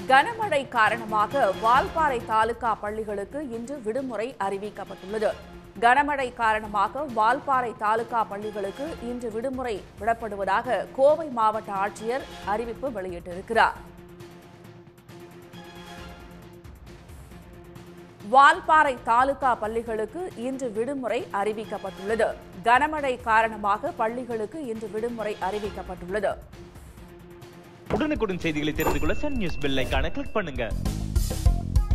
கனமழை காரணமாக வால்பாறை தாலுகா பள்ளிகளுக்கு இன்று விடுமுறை அறிவிக்கப்பட்டுள்ளது கனமழை காரணமாக வால்பாறை தாலுகா பள்ளிகளுக்கு இன்று விடுமுறை விடப்படுவதாக கோவை மாவட்ட ஆட்சியர் அறிவிப்பு வெளியிட்டிருக்கிறார் வால்பாறை தாலுகா பள்ளிகளுக்கு இன்று விடுமுறை அறிவிக்கப்பட்டுள்ளது கனமழை காரணமாக பள்ளிகளுக்கு இன்று விடுமுறை அறிவிக்கப்பட்டுள்ளது உடனுக்குடன் செய்திகளை தெரிந்து கொள்ள சன் நியூஸ் பெல் ஐகானை கிளிக் பண்ணுங்க